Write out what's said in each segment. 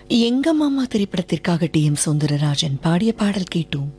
எங்க மாமா திரைப்படத்திற்காக டி எம் சுந்தரராஜன் பாடிய பாடல் கேட்டோம்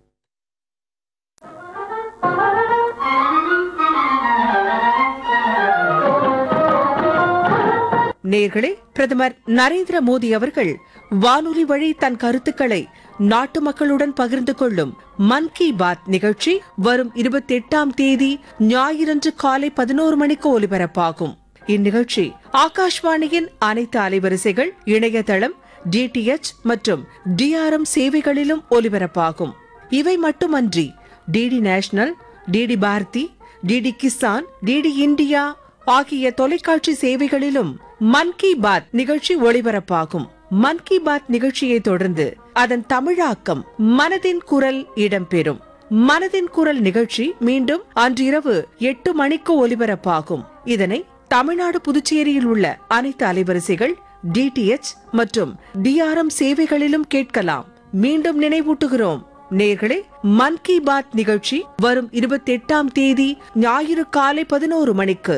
நேர்களே பிரதமர் நரேந்திர மோடி அவர்கள் வானொலி வழி தன் கருத்துக்களை நாட்டு மக்களுடன் பகிர்ந்து கொள்ளும் மன் கி பாத் நிகழ்ச்சி வரும் இருபத்தி எட்டாம் தேதி ஞாயிறன்று காலை பதினோரு மணிக்கு ஒலிபரப்பாகும் இந்நிகழ்ச்சி ஆகாஷ்வாணியின் அனைத்து அலைவரிசைகள் இணையதளம் டிடிஎச் மற்றும் டிஆர்எம் சேவைகளிலும் ஒலிபரப்பாகும் இவை மட்டுமன்றி DD National DD Bharati DD Kisan DD India ஆகிய தொலைக்காட்சி சேவைகளிலும் மன் கி பாத் நிகழ்ச்சி ஒளிபரப்பாகும் மன் கி பாத் நிகழ்ச்சியை தொடர்ந்து அதன் தமிழாக்கம் மனதின் குரல் இடம்பெறும் மனதின் குரல் நிகழ்ச்சி மீண்டும் அன்றிரவு எட்டு மணிக்கு ஒலிபரப்பாகும் இதனை தமிழ்நாடு புதுச்சேரியில் உள்ள அனைத்து அலைவரிசைகள் டிடிஎச் மற்றும் டிஆர்எம் சேவைகளிலும் கேட்கலாம் மீண்டும் நினைவூட்டுகிறோம் நேர்களே மன் கி பாத் நிகழ்ச்சி வரும் இருபத்தி எட்டாம் தேதி ஞாயிறு காலை பதினோரு மணிக்கு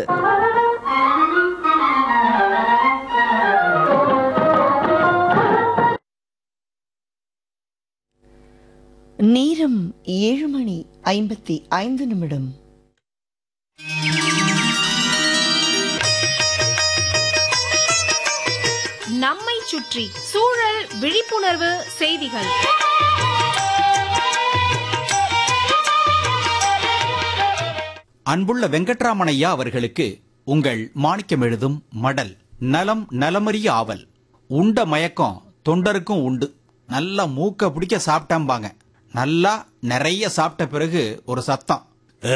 நேரம் ஏழு மணி ஐம்பத்தி ஐந்து நிமிடம் நம்மை சுற்றி சூழல் விழிப்புணர்வு செய்திகள் அன்புள்ள வெங்கட்ராமனையா அவர்களுக்கு உங்கள் மாணிக்கம் எழுதும் மடல் நலம் நலமறிய ஆவல் உண்ட மயக்கம் தொண்டருக்கும் உண்டு நல்லா மூக்க பிடிக்க சாப்பிட்டாம்பாங்க நல்லா நிறைய சாப்பிட்ட பிறகு ஒரு சத்தம் "ஏ."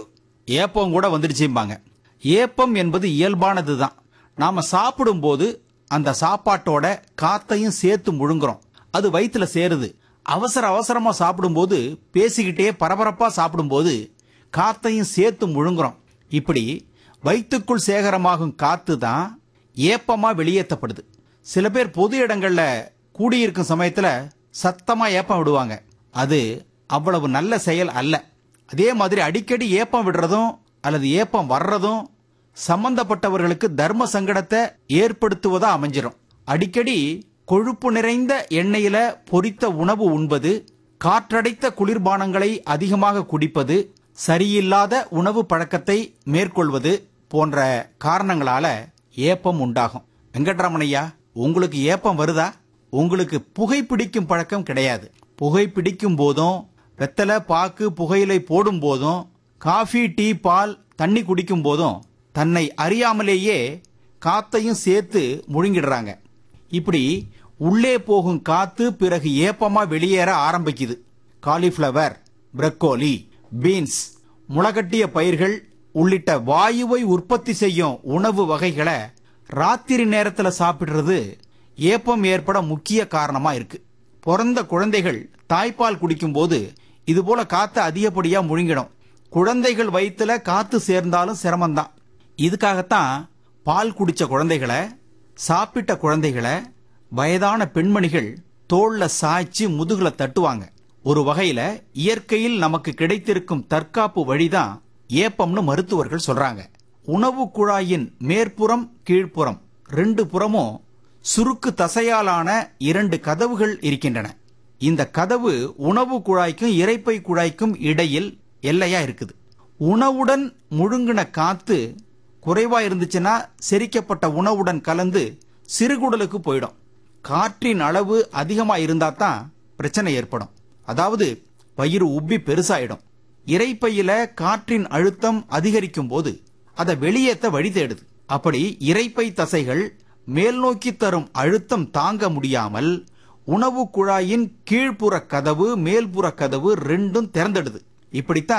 ஏப்பம் கூட வந்துடுச்சும்பாங்க ஏப்பம் என்பது இயல்பானது தான் நாம சாப்பிடும்போது அந்த சாப்பாட்டோட காத்தையும் சேர்த்து முழுங்குறோம் அது வயிற்றுல சேருது அவசர அவசரமா சாப்பிடும்போது பேசிக்கிட்டே பரபரப்பா சாப்பிடும்போது காத்தையும் சேர்த்து முழுங்குறோம் இப்படி வயிற்றுக்குள் சேகரமாகும் காத்து தான் ஏப்பமா வெளியேற்றப்படுது சில பேர் பொது இடங்கள்ல கூடியிருக்கும் சமயத்துல சத்தமா ஏப்பம் விடுவாங்க அது அவ்வளவு நல்ல செயல் அல்ல அதே மாதிரி அடிக்கடி ஏப்பம் விடுறதும் அல்லது ஏப்பம் வர்றதும் சம்பந்தப்பட்டவர்களுக்கு தர்ம சங்கடத்தை ஏற்படுத்துவதா அமைஞ்சிரும் அடிக்கடி கொழுப்பு நிறைந்த எண்ணெயில பொரித்த உணவு உண்பது காற்றடைத்த குளிர்பானங்களை அதிகமாக குடிப்பது சரியில்லாத உணவு பழக்கத்தை மேற்கொள்வது போன்ற காரணங்களால ஏப்பம் உண்டாகும் வெங்கட்ராமனையா உங்களுக்கு ஏப்பம் வருதா உங்களுக்கு புகைப்பிடிக்கும் பழக்கம் கிடையாது புகைப்பிடிக்கும் போதும் வெத்தலை பாக்கு புகையிலை போடும் போதும் காஃபி டீ பால் தண்ணி குடிக்கும் போதும் தன்னை அறியாமலேயே காத்தையும் சேர்த்து முழுங்கிடுறாங்க இப்படி உள்ளே போகும் காத்து பிறகு ஏப்பமா வெளியேற ஆரம்பிக்குது காலிஃப்ளவர் பிரக்கோலி பீன்ஸ் முளகட்டிய பயிர்கள் உள்ளிட்ட வாயுவை உற்பத்தி செய்யும் உணவு வகைகளை ராத்திரி நேரத்துல சாப்பிடுறது ஏப்பம் ஏற்பட முக்கிய காரணமா இருக்கு பிறந்த குழந்தைகள் தாய்ப்பால் குடிக்கும்போது இது போல காத்து அதிகப்படியா முழுங்கிடும் குழந்தைகள் வயித்துல காத்து சேர்ந்தாலும் சிரமம்தான் இதுக்காகத்தான் பால் குடிச்ச குழந்தைகளை சாப்பிட்ட குழந்தைகளை வயதான பெண்மணிகள் தோல்ல சாய்ச்சி முதுகுல தட்டுவாங்க ஒரு வகையில இயற்கையில் நமக்கு கிடைத்திருக்கும் தற்காப்பு வழிதான் ஏப்பம்னு மருத்துவர்கள் சொல்றாங்க உணவு குழாயின் மேற்புறம் கீழ்ப்புறம் ரெண்டு புறமும் சுருக்கு தசையாலான இரண்டு கதவுகள் இருக்கின்றன இந்த கதவு உணவு குழாய்க்கும் இரைப்பை குழாய்க்கும் இடையில் எல்லையா இருக்குது உணவுடன் முழுங்கின காத்து குறைவா இருந்துச்சுன்னா செரிக்கப்பட்ட உணவுடன் கலந்து சிறுகுடலுக்கு போயிடும் காற்றின் அளவு அதிகமா இருந்தா தான் பிரச்சனை ஏற்படும் அதாவது பயிர் உப்பி பெருசாயிடும் இரைப்பையில காற்றின் அழுத்தம் அதிகரிக்கும் போது அதை வெளியேற்ற வழி தேடுது அப்படி இரைப்பை தசைகள் மேல் நோக்கி தரும் அழுத்தம் தாங்க முடியாமல் உணவு குழாயின் கீழ்ப்புற கதவு மேல்புற கதவு ரெண்டும் திறந்துடுது இப்படித்தான்